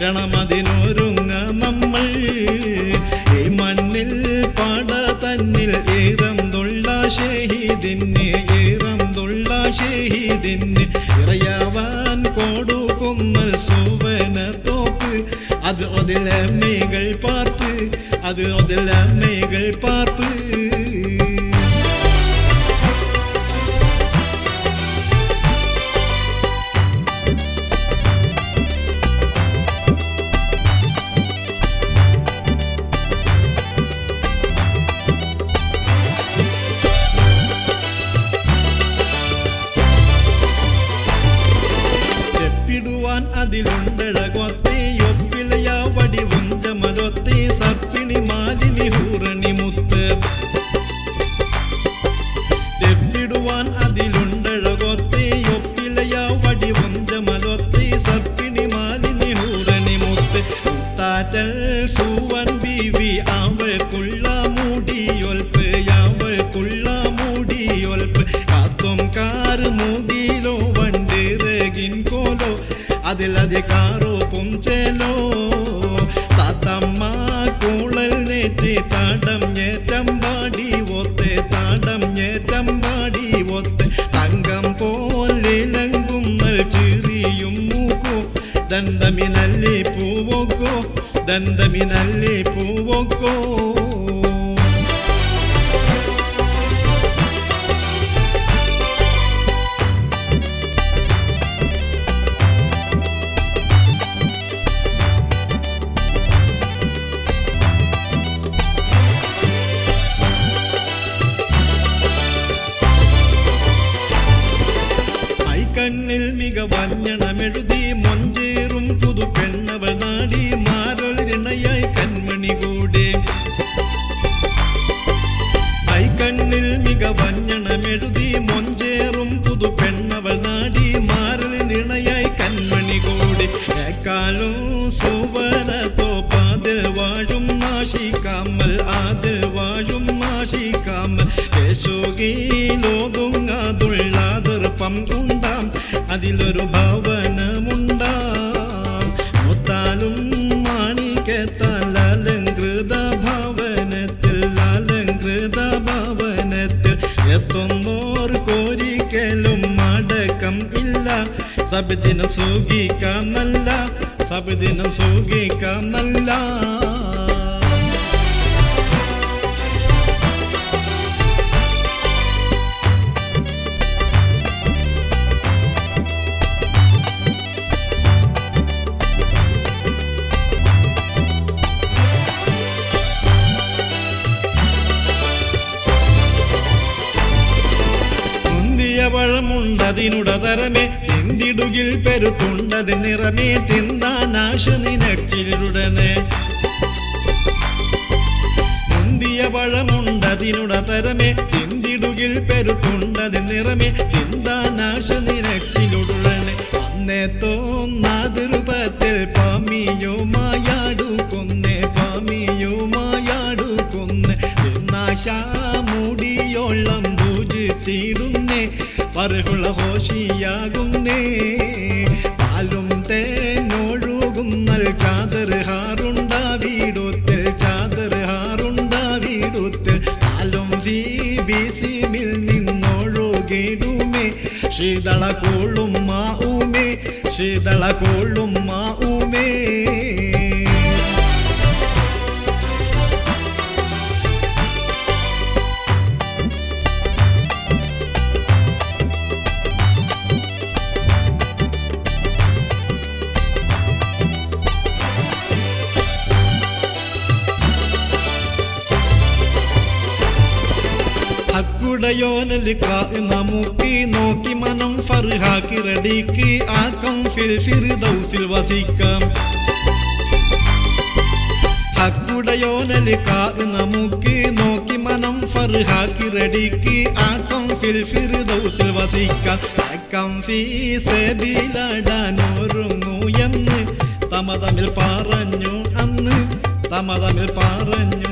രണമതിനൊരുങ്ങ നമ്മൾ ഈ മണ്ണിൽ പാട തന്നിൽ ഏറന്തുള്ള ഷഹീദിന് ഏറന്തുള്ള ഷഹീദിന് ഇറയാവാൻ കൊടുക്കുന്നൽ സുവന തോക്ക് അത് അതിലമ്മകൾ പാർത്ത് അത് അതിലമ്മകൾ പാർത്ത് ചെപ്പിടുവാൻ അതിലുണ്ടഴകൊത്തെ ഒപ്പിളയ വടി വഞ്ചമതൊത്തെ സപ്പിണി മാലിനി ഹൂറണി മുത്ത് ചെപ്പിടുവാൻ അതിലുണ്ടഴകൊത്തെ ഒപ്പിളയ വടി വഞ്ചമതൊത്തെ സപ്പിണി മാലിനി ഹൂറണി മുത്ത് മുത്താറ്റൽ സൂവൻ ബീവി അവൾക്കുള്ള മൂടിയൊൽപ്പ് അവൾക്കുള്ള മൂടിയൊൽപ്പ് കാത്തും കാറ് മൂടിയിലോ വണ്ടിറകിൻ കോലോ അതിലതി കാറോ പുഞ്ചലോ താത്തമ്മ കൂളൽ നെറ്റി താടം ഏറ്റം പാടി ഒത്തെ താടം ഏറ്റം പാടി ഒത്തെ തങ്കം പോലെലങ്കുന്നൽ ചിറിയും മൂക്കോ ദന്തമിനല്ലി പൂവോക്കോ ദന്തമിനല്ലി പൂവോക്കോ ഐക്കണ്ണിൽ മികവഞ്ഞണമെഴുതി മൊഞ്ചേറും പുതു പെണ്ണവൾ നാടി മാറൊളിണയായി കൺമണി കൂടെ ഐക്കണ്ണിൽ മികവഞ്ഞണമെഴുതി മൊഞ്ചേറും പുതു പെണ്ണവൾ നാടി മാറലിനിണയായി കൺമണി കൂടി ഏക്കാലും സുവന തോപ്പാതിൽ വാഴും നാശിക്കാമൽ അതിൽ വാഴും നാശിക്കാമൽ േശോകയിലോതുങ്ങാതുള്ളാതിർപ്പം ഉണ്ടാം അതിലൊരു ഭവനമുണ്ടാം മുത്താലും മാണിക്കത്താൽ അലങ്കൃത ഭവനത്തിൽ അലങ്കൃത ഭവനത്തിൽ എത്തുന്നോർ കോരിക്കലും മടക്കം ഇല്ല സബിദിനം സൂകിക്കാം നല്ല സബിദിനം സൂകിക്കാം നല്ല മുന്തിയ പഴമുണ്ടതിനുടതരമേ തിന്തിടുകിൽ പെരുത്തുണ്ടതിൻ നിറമേ തിന്താനാശ നിനച്ചിലുടനെ മുന്തിയ പഴമുണ്ടതിനുടതരമേ തിന്തിടുകിൽ പെരുത്തുണ്ടതിൻ നിറമേ തിന്താനാശ നിനച്ചിലുടനെ അന്നേ തോന്നാതിരുപത്തിൽ പാമിയുമായാടു കൊന്നേ പാമിയുമായാടു കൊന്ന് നാശാമുടിയോളം പൂജിത്തിടുന്നേ പറകുള്ള ഹോഷിയാകുന്നേ പാലും തേനൊഴുകുന്നൽ ചാതർ ഹാറുണ്ടാവിടുത്തിൽ ചാതർ ഹാറുണ്ടാവിടുത്തിൽ പാലും ബിസിമിൽ നിന്നൊഴുകിടുമേ ശീതള കോളും മാവുമേ ശീതള കോളും മാവുമേ ഹക്കുടയോനല് നമുക്ക് നോക്കി മനം ഫർഹാക്കി റെഡിക്ക് ആക്കം ഫിൽ ഫിർദൗസിൽ വസിക്കാം ഹക്കുടയോനല് നമുക്ക് നോക്കി മനം ഫർഹാക്കി റെഡിക്ക് ആക്കം ഫിൽ ഫിർദൗസിൽ വസിക്കാം ആക്കം ഫീസബിലടാനൊരുങ്ങു എന്ന് തമ തമ്മിൽ പറഞ്ഞു അന്ന് തമ തമ്മിൽ പറഞ്ഞു